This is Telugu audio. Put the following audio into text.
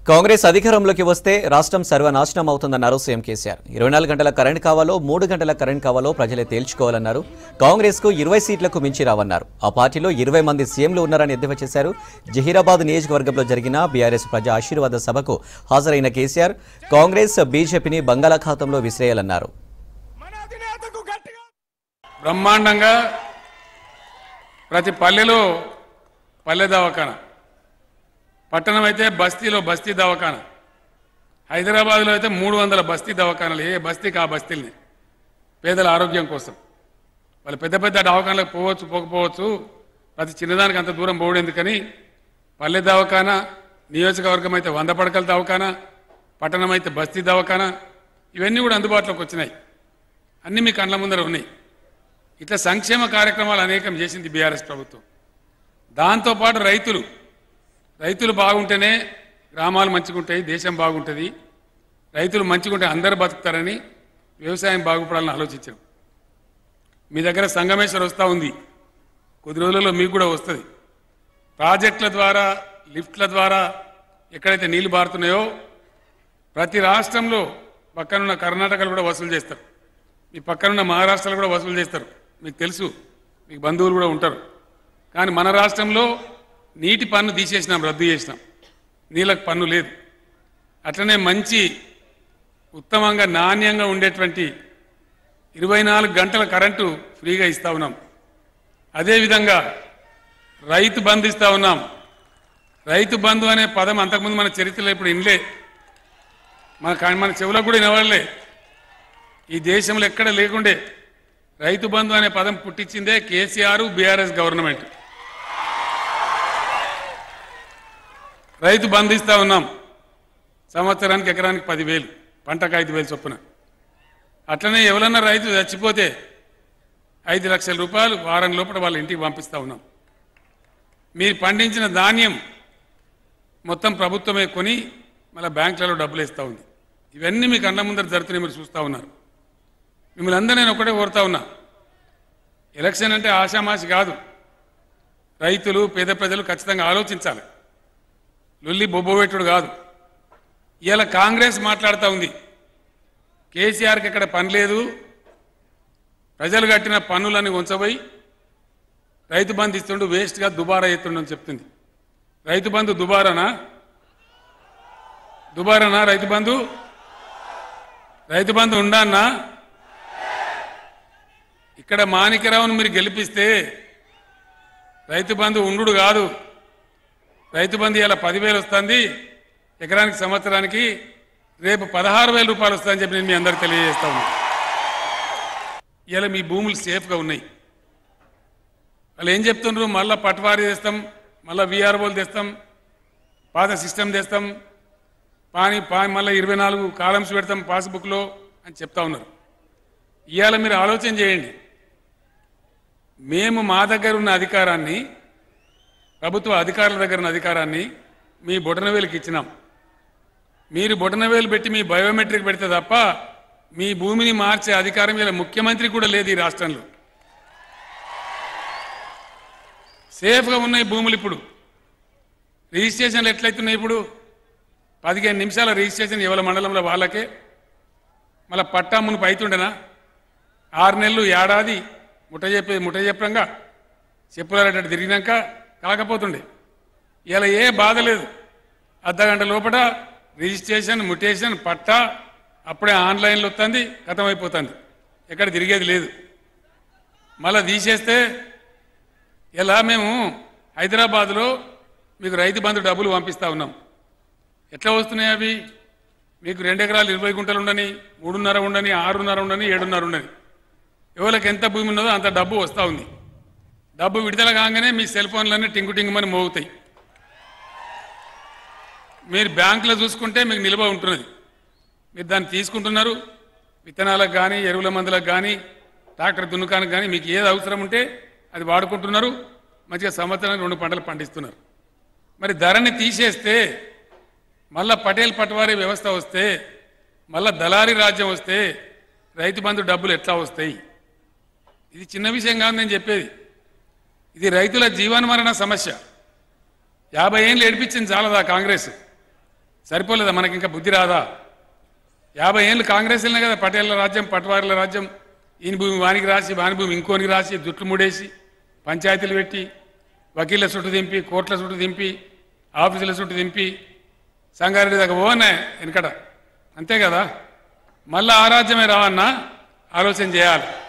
కాంగ్రెస్ అధికారంలోకి వస్తే రాష్ట్రం సర్వనాశనం అవుతుందన్నారు సీఎం కేసీఆర్ ఇరవై నాలుగు గంటల కరెంట్ కావాలో మూడు గంటల కరెంట్ కావాలో ప్రజలే తేల్చుకోవాలన్నారు కాంగ్రెస్ కు ఇరవై సీట్లకు మించి రావన్నారు ఆ పార్టీలో ఇరవై మంది సీఎంలు ఉన్నారని ఎద్దేవా చేశారు జహీరాబాద్ నియోజకవర్గంలో జరిగిన బీఆర్ఎస్ ప్రజా ఆశీర్వాద సభకు హాజరైన కేసీఆర్ కాంగ్రెస్ బీజేపీని బంగాళాఖాతంలో విసిరేయాలన్నారు మన అధినేతకు గట్టిగా బ్రహ్మాండంగా ప్రతి పల్లెలో పల్లె దవాఖాన పట్టణం అయితే బస్తీలో బస్తీ దవాఖాన హైదరాబాద్లో అయితే మూడు వందల బస్తీ దవాఖానాలు ఏ బస్తీకి ఆ బస్తీల్ని పేదల ఆరోగ్యం కోసం వాళ్ళు పెద్ద పెద్ద దవాఖానలకు పోవచ్చు పోకపోవచ్చు ప్రతి చిన్నదానికి అంత దూరం పోవడం ఎందుకని పల్లె దవాఖాన నియోజకవర్గం అయితే వంద పడకల దవాఖాన పట్టణం అయితే బస్తీ దవాఖాన ఇవన్నీ కూడా అందుబాటులోకి వచ్చినాయి అన్నీ మీ కళ్ళ ముందర ఉన్నాయి ఇట్లా సంక్షేమ కార్యక్రమాలు అనేకం చేసింది బీఆర్ఎస్ ప్రభుత్వం దాంతోపాటు రైతులు రైతులు బాగుంటేనే గ్రామాలు మంచిగుంటాయి దేశం బాగుంటుంది రైతులు మంచిగుంటే అందరు బతుకుతారని వ్యవసాయం బాగుపడాలని ఆలోచించాం మీ దగ్గర సంగమేశ్వర్ వస్తూ ఉంది కొద్ది రోజులలో మీకు కూడా వస్తుంది ప్రాజెక్టుల ద్వారా లిఫ్ట్ల ద్వారా ఎక్కడైతే నీళ్లు బారుతున్నాయో ప్రతి రాష్ట్రంలో పక్కనున్న కర్ణాటకలు కూడా వసూలు చేస్తారు మీ పక్కనున్న మహారాష్ట్రలో కూడా వసూలు చేస్తారు మీకు తెలుసు మీకు బంధువులు కూడా ఉంటారు కానీ మన రాష్ట్రంలో నీటి పన్ను తీసేసినాం రద్దు చేసినాం నీళ్ళకు పన్ను లేదు అట్లనే మంచి ఉత్తమంగా నాణ్యంగా ఉండేటువంటి ఇరవై నాలుగు గంటల కరెంటు ఫ్రీగా ఇస్తా ఉన్నాం అదేవిధంగా రైతు బంధు ఇస్తా ఉన్నాం రైతు బంధు అనే పదం అంతకుముందు మన చరిత్రలో ఇప్పుడు ఇన్లే మన కా- మన చెవులకు కూడా వినవాళ్ళే ఈ దేశంలో ఎక్కడ లేకుండే రైతు బంధు అనే పదం పుట్టించిందే కేసీఆర్ బీఆర్ఎస్ గవర్నమెంట్ రైతు బంధు ఇస్తా ఉన్నాం సంవత్సరానికి ఎకరానికి పదివేలు పంటకు ఐదు వేలు చొప్పున అట్లనే ఎవరన్నా రైతు చచ్చిపోతే ఐదు లక్షల రూపాయలు వారం లోపల వాళ్ళ ఇంటికి పంపిస్తా ఉన్నాం మీరు పండించిన ధాన్యం మొత్తం ప్రభుత్వమే కొని మళ్ళీ బ్యాంకులలో డబ్బులు ఇస్తూ ఉంది ఇవన్నీ మీకు కళ్ళ ముందర జరుగుతున్నాయి మీరు చూస్తూ ఉన్నారు మిమ్మల్ని అందరూ నేను ఒకటే కోరుతా ఉన్నా ఎలక్షన్ అంటే ఆషామాషి కాదు రైతులు పేద ప్రజలు ఖచ్చితంగా ఆలోచించాలి లొల్లి బొబ్బోబెట్టుడు కాదు ఇవాళ కాంగ్రెస్ మాట్లాడుతూ ఉంది కేసీఆర్కి ఇక్కడ పని లేదు ప్రజలు కట్టిన పన్నులన్నీ ఉంచబోయి రైతు బంధు ఇస్తుండు వేస్ట్గా దుబారా ఎత్తుండు అని చెప్తుంది రైతు బంధు దుబారానా దుబారానా రైతు బంధు రైతు బంధు ఉండాన్నా ఇక్కడ మాణిక్యరావును మీరు గెలిపిస్తే రైతు బంధు ఉండు కాదు రైతు బంధు ఇలా పదివేలు వస్తుంది ఎకరానికి సంవత్సరానికి రేపు పదహారు వేల రూపాయలు వస్తుందని చెప్పి నేను మీ అందరికి తెలియజేస్తా ఉన్నా ఇలా మీ భూములు సేఫ్గా ఉన్నాయి వాళ్ళు ఏం చెప్తున్నారు మళ్ళీ పట్వారీ తెస్తాం మళ్ళీ విఆర్ఓలు తెస్తాం పాత సిస్టమ్ తెస్తాం పాని పా మళ్ళీ ఇరవై నాలుగు కాలమ్స్ పెడతాం పాస్బుక్లో అని చెప్తా ఉన్నారు ఇవాళ మీరు ఆలోచన చేయండి మేము మా దగ్గర ఉన్న అధికారాన్ని ప్రభుత్వ అధికారుల దగ్గర ఉన్న అధికారాన్ని మీ బొటనవేలుకి ఇచ్చినాం మీరు బొటనవేలు పెట్టి మీ బయోమెట్రిక్ పెడితే తప్ప మీ భూమిని మార్చే అధికారం ఇలా ముఖ్యమంత్రి కూడా లేదు ఈ రాష్ట్రంలో సేఫ్గా ఉన్నాయి భూములు ఇప్పుడు రిజిస్ట్రేషన్లు ఎట్లయితున్నాయి ఇప్పుడు పదిహేను నిమిషాల రిజిస్ట్రేషన్ ఎవరి మండలంలో వాళ్ళకే మళ్ళీ పట్టా మునుపు అవుతుండేనా ఆరు నెలలు ఏడాది ముట్ట చెప్పే ముట్ట చెప్పంగా చెప్పులారేటట్టు తిరిగినాక కాకపోతుండే ఇలా ఏ బాధ లేదు అర్ధగంట లోపల రిజిస్ట్రేషన్ ముటేషన్ పట్టా అప్పుడే ఆన్లైన్లో వస్తుంది అయిపోతుంది ఎక్కడ తిరిగేది లేదు మళ్ళీ తీసేస్తే ఇలా మేము హైదరాబాద్లో మీకు రైతు బంధు డబ్బులు పంపిస్తా ఉన్నాం ఎట్లా వస్తున్నాయి అవి మీకు రెండు ఎకరాలు ఇరవై గుంటలు ఉండని మూడున్నర ఉండని ఆరున్నర ఉండని ఏడున్నర ఉండని ఎవరికి ఎంత భూమి ఉన్నదో అంత డబ్బు వస్తూ ఉంది డబ్బు విడుదల కాగానే మీ సెల్ ఫోన్లన్నీ టింగు టింగుమని మోగుతాయి మీరు బ్యాంకులో చూసుకుంటే మీకు నిల్వ ఉంటున్నది మీరు దాన్ని తీసుకుంటున్నారు విత్తనాలకు కానీ ఎరువుల మందులకు కానీ ట్రాక్టర్ దున్నుకానికి కానీ మీకు ఏది అవసరం ఉంటే అది వాడుకుంటున్నారు మంచిగా సంవత్సరానికి రెండు పంటలు పండిస్తున్నారు మరి ధరని తీసేస్తే మళ్ళా పటేల్ పటవారీ వ్యవస్థ వస్తే మళ్ళా దళారీ రాజ్యం వస్తే రైతు బంధు డబ్బులు ఎట్లా వస్తాయి ఇది చిన్న విషయం కాదు నేను చెప్పేది ఇది రైతుల జీవన మరణ సమస్య యాభై ఏళ్ళు ఏడిపించింది చాలదా కాంగ్రెస్ సరిపోలేదా మనకి ఇంకా బుద్ధి రాదా యాభై ఏళ్ళు కాంగ్రెస్ వెళ్ళినా కదా పటేళ్ల రాజ్యం పట్వారీల రాజ్యం ఈయన భూమి వానికి రాసి వాని భూమి ఇంకోనికి రాసి జుట్లు ముడేసి పంచాయతీలు పెట్టి వకీళ్ళ చుట్టూ దింపి కోర్టుల చుట్టూ దింపి ఆఫీసుల చుట్టూ దింపి సంగారెడ్డి దగ్గర పోనే వెనకట అంతే కదా మళ్ళా ఆ రాజ్యమే రావన్నా ఆలోచన చేయాలి